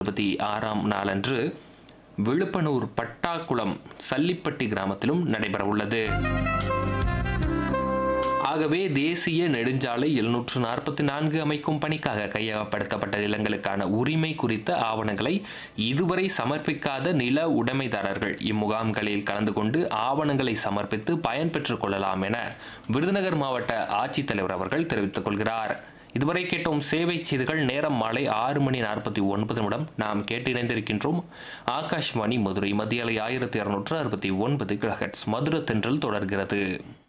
இருபத்தி ஆறாம் நாளன்று விழுப்பனூர் பட்டாக்குளம் சல்லிப்பட்டி கிராமத்திலும் நடைபெறவுள்ளது ஆகவே தேசிய நெடுஞ்சாலை எழுநூற்று நாற்பத்தி நான்கு அமைக்கும் பணிக்காக கையகப்படுத்தப்பட்ட நிலங்களுக்கான உரிமை குறித்த ஆவணங்களை இதுவரை சமர்ப்பிக்காத நில உடைமைதாரர்கள் இம்முகாம்களில் கலந்து கொண்டு ஆவணங்களை சமர்ப்பித்து பயன்பெற்றுக் கொள்ளலாம் என விருதுநகர் மாவட்ட ஆட்சித்தலைவர் அவர்கள் தெரிவித்துக் கொள்கிறார் இதுவரை கேட்டோம் சேவை செய்திகள் நேரம் மாலை ஆறு மணி நாற்பத்தி ஒன்பது நிமிடம் நாம் கேட்டு இணைந்திருக்கின்றோம் ஆகாஷ்வாணி மதுரை மத்திய அலை ஆயிரத்தி இருநூற்று அறுபத்தி ஒன்பது கிரகட்ஸ் மதுர தென்றல் தொடர்கிறது